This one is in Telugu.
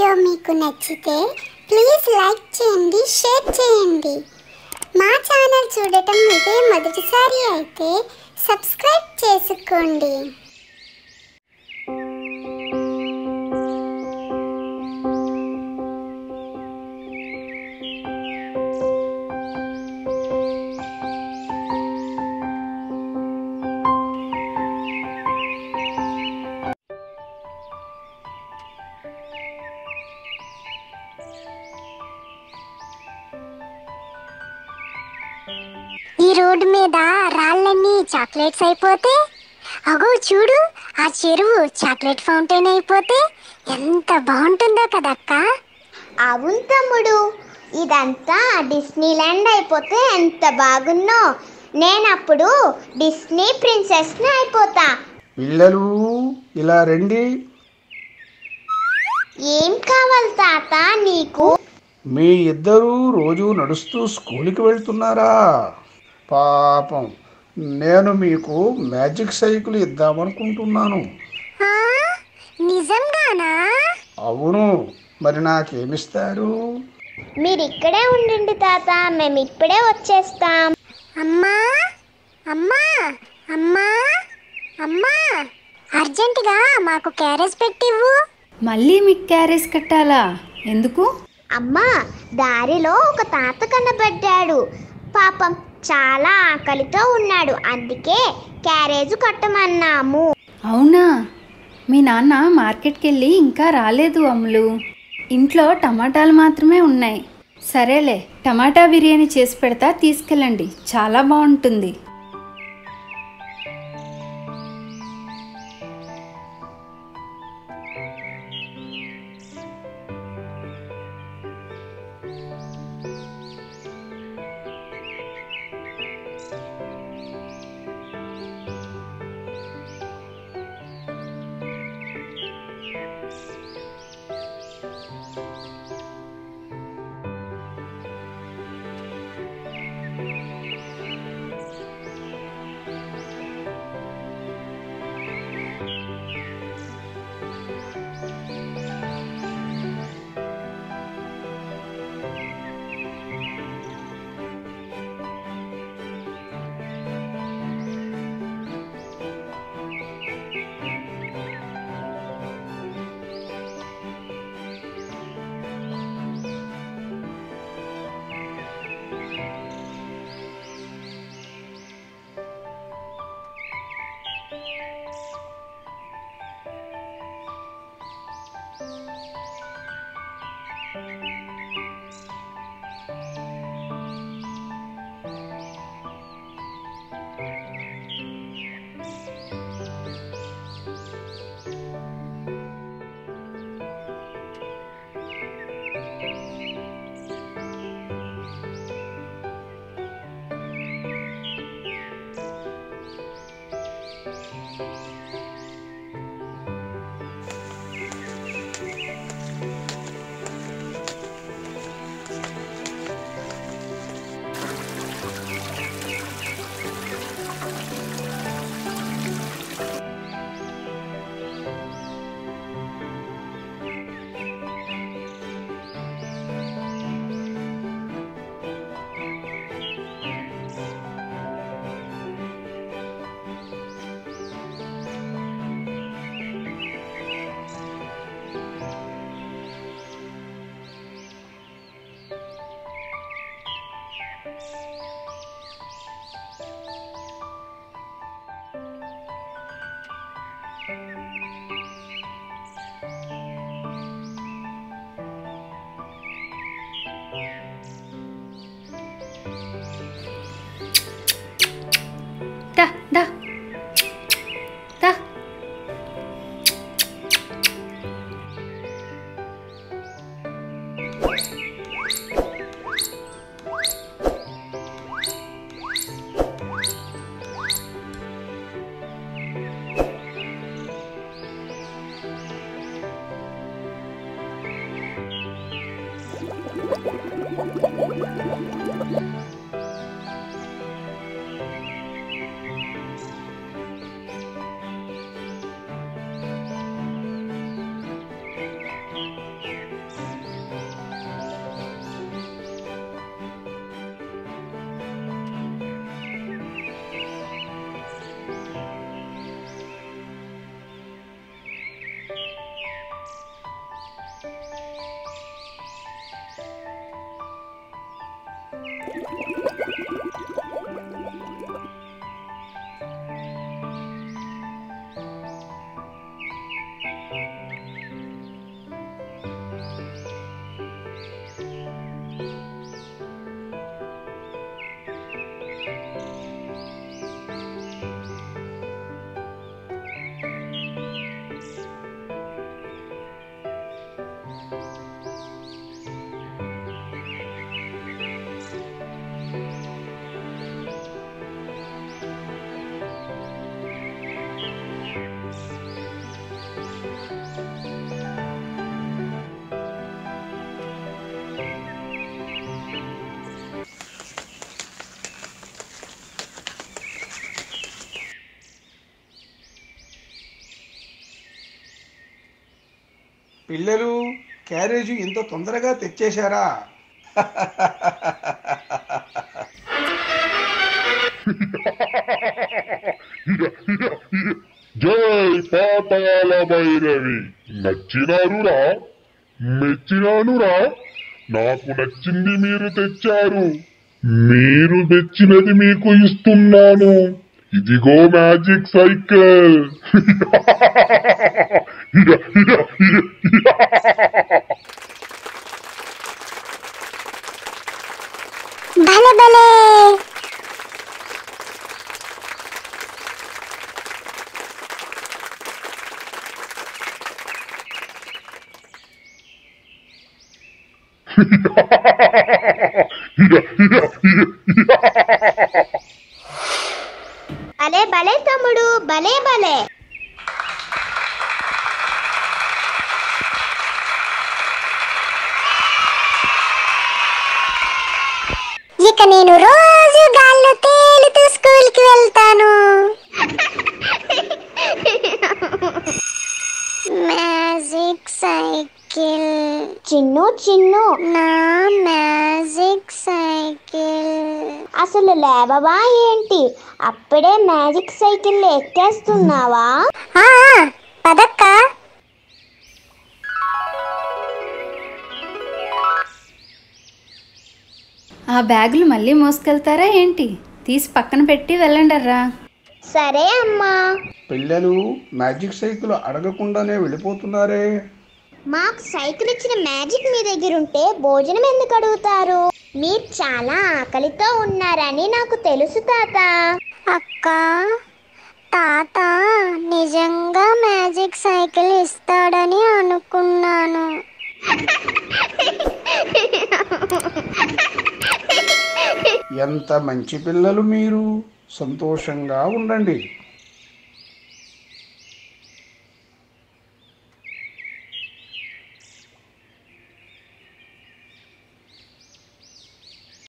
వీడియో మీకు నచ్చితే ప్లీజ్ లైక్ చేయండి షేర్ చేయండి మా ఛానల్ చూడటం ఇదే మొదటిసారి అయితే సబ్స్క్రైబ్ చేసుకోండి ఈ రోడ్డు మీద రాళ్ళన్నీ చాక్లెట్స్ అయిపోతే అగో చూడు ఆ చెరువు చాక్లెట్ ఫౌంటైన్ అయిపోతే ఎంత బాగుంటుందో కదక్క అవును తమ్ముడు ఇదంతా డిస్నీలాండ్ అయిపోతే ఎంత బాగున్నో నేనప్పుడు డిస్నీ ప్రిన్సెస్ని అయిపోతా పిల్లలు ఇలా రండి ఏం కావాలి తాత నీకు మీ ఇద్దరూ రోజు నడుస్తూ స్కూల్కి వెళ్తున్నారా పాపం నేను మీకు మ్యాజిక్ సైకిల్ ఇద్దామనుకుంటున్నాను ఆ, నిజంగానా అవును మరి నాకేమిస్తారు మీరు ఇక్కడే ఉండండి తాత మేము ఇప్పుడే వచ్చేస్తాం అమ్మా అమ్మా అమ్మా అమ్మా అర్జెంటుగా మాకు క్యారేజ్ పెట్టివ్వు మళ్ళీ మీకు క్యారేజ్ కట్టాలా ఎందుకు అమ్మా దారిలో ఒక తాత కనబడ్డాడు పాపం చాలా ఆకలితో ఉన్నాడు అందుకే క్యారేజ్ కట్టమన్నాము అవునా మీ నాన్న మార్కెట్కి వెళ్ళి ఇంకా రాలేదు అమ్ములు ఇంట్లో టమాటాలు మాత్రమే ఉన్నాయి సరేలే టమాటా బిర్యానీ చేసి పెడతా తీసుకెళ్ళండి చాలా బాగుంటుంది దా దా దా పిల్లలు క్యారేజీ ఇంత తొందరగా తెచ్చేశారా జై పాతాళ భైరవి నచ్చినారురా మెచ్చినానురా నాకు నచ్చింది మీరు తెచ్చారు మీరు మెచ్చినది మీకు ఇస్తున్నాను ఇదిగో మ్యాజిక్ సైకిల్ భలే భలే భలే భలే తమ్ముడు భలే భలే ఇక నేను రోజు గాల్లో తేలుతూ స్కూల్కి వెళ్తాను మ్యాజిక్ సైకిల్ చిన్ను చిన్ను నా మ్యాజిక్ సైకిల్ అసలు లేవవా ఏంటి అప్పుడే మ్యాజిక్ సైకిల్ ఎక్కేస్తున్నావా ఆ, పదక్క ఆ బ్యాగులు మళ్ళీ మోసుకెళ్తారా ఏంటి తీసి పక్కన పెట్టి వెళ్ళండర్రా సరే అమ్మా పిల్లలు మ్యాజిక్ సైకిల్ అడగకుండానే వెళ్ళిపోతున్నారే మాకు సైకిల్ ఇచ్చిన మ్యాజిక్ మీ దగ్గర ఉంటే భోజనం ఎందుకు అడుగుతారు మీరు చాలా ఆకలితో ఉన్నారని నాకు తెలుసు తాత అక్క తాత నిజంగా మ్యాజిక్ సైకిల్ ఇస్తాడని అనుకున్నాను ఎంత మంచి పిల్లలు మీరు సంతోషంగా ఉండండి